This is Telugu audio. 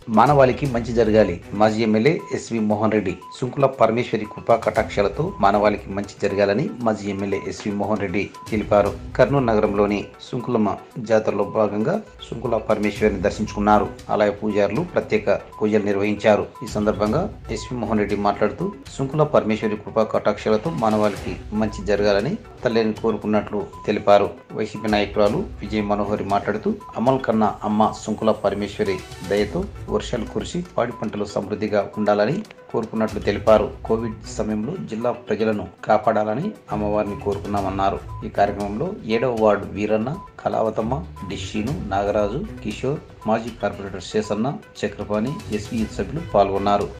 మానవాళికి మంచి జరగాలి మాజీ ఎమ్మెల్యే ఎస్వి మోహన్ రెడ్డి సుంకుల పరమేశ్వరి కృపా కటాక్షాలతో మానవాళికి మంచి జరగాలని మాజీ ఎమ్మెల్యే ఎస్వి మోహన్ రెడ్డి తెలిపారు కర్నూలు నగరంలోని సుంకులమ్మ జాతరలో భాగంగా సుంకుల పరమేశ్వరిని దర్శించుకున్నారు ఆలయ పూజారులు ప్రత్యేక పూజలు నిర్వహించారు ఈ సందర్భంగా ఎస్వి మోహన్ రెడ్డి మాట్లాడుతూ సుంకుల పరమేశ్వరి కృపా కటాక్షాలతో మానవాళికి మంచి జరగాలని తల్లిని కోరుకున్నట్లు తెలిపారు వైసీపీ నాయకురాలు విజయ్ మనోహరి మాట్లాడుతూ అమల్ కన్నా అమ్మ సుంకుల పరమేశ్వరి దయతో వర్షాలు కురిసి పాడి పంటలు సమృద్ధిగా ఉండాలని కోరుకున్నట్లు తెలిపారు కోవిడ్ సమయంలో జిల్లా ప్రజలను కాపాడాలని అమ్మవారిని కోరుకున్నామన్నారు ఈ కార్యక్రమంలో ఏడవ వార్డు వీరన్న కళావతమ్మ డిషీను నాగరాజు కిషోర్ మాజీ కార్పొరేటర్ శేషన్న చక్రపాణి ఎస్వీ సభ్యులు పాల్గొన్నారు